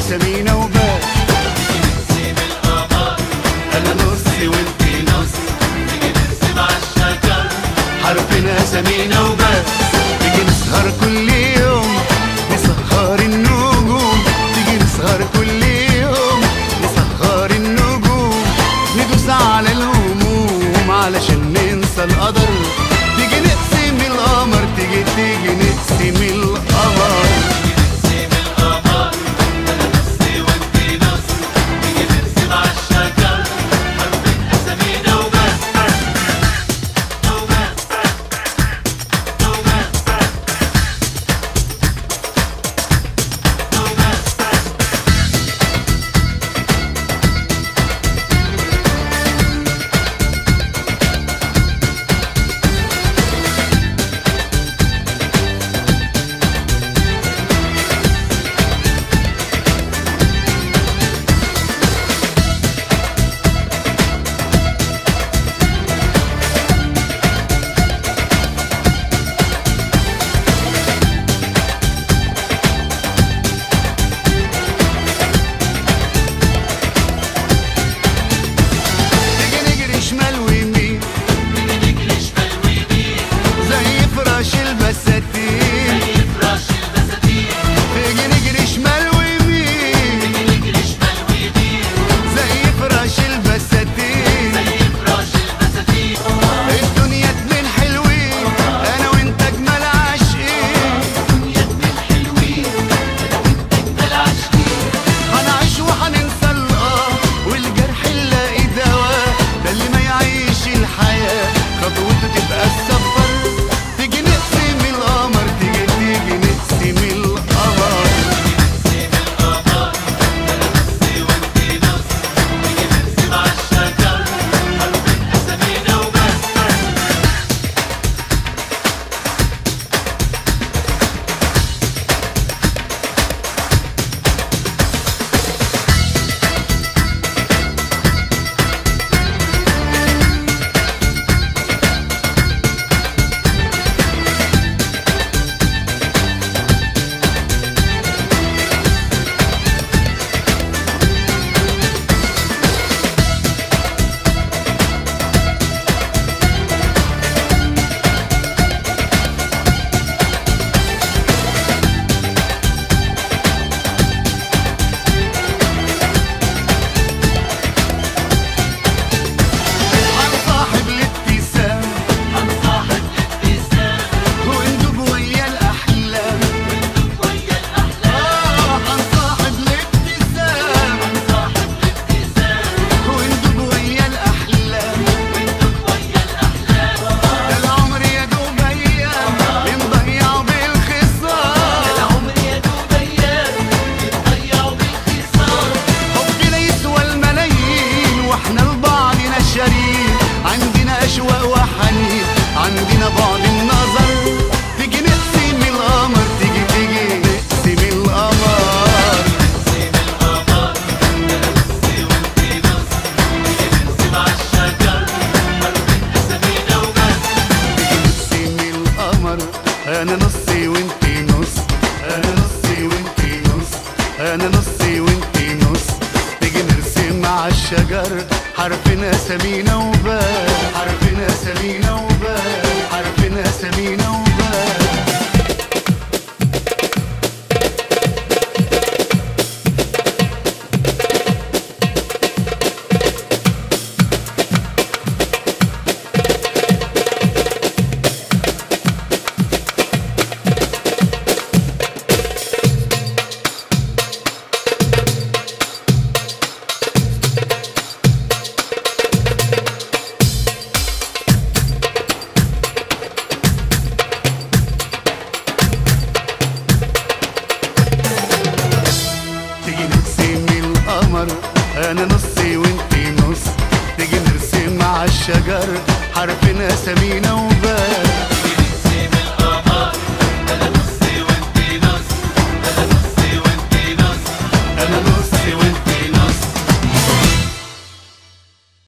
سمينة وبس انا نصي وانتي نص حرفنا سمينة وبس تيجي نسهر كل يوم نسهر النجوم تيجي نسهر كل يوم نسهر النجوم ندوس على الهموم علشان ننسى القدر تيجي نقسم القمر تيجي تيجي نقسم القمر تيجي نجري شمال ويمين زي فراش البساتين تيجي نجري شمال ويمين زي فراش البساتين الدنيا اتنين حلوين انا وانت اجمل عاشقين هنعيش وهننسى الاه والجرح نلاقي دواء ده اللي ما يعيش الحياة خطوته تبقى السفر تيجي نقسم القمر تيجي تيجي نقسم القمر هنصاحب الابتسام وندوب ويا الأحلام آه هنصاحب الابتسام وندوب ويا الأحلام ده العمر يا دوب أيام بنضيع بالخصام حبنا يسوى الملايين واحنا لبعضنا شريك عندنا اشواق وحنين عندنا بعد النظر تيجي نقسم القمر تيجي تيجي نقسم القمر نقسم القمر انا نصي وانتي نص انا نصي وانتي نص انا نصي وانتي نص تيجي نرسم على الشجر حرفنا سمينة وبال حرفنا سمينة وبال حرفنا سمينة وبال تيجي نقسم القمر انا نصي وانتي نص تيجي نرسم على الشجر حرفنا سمينة وبال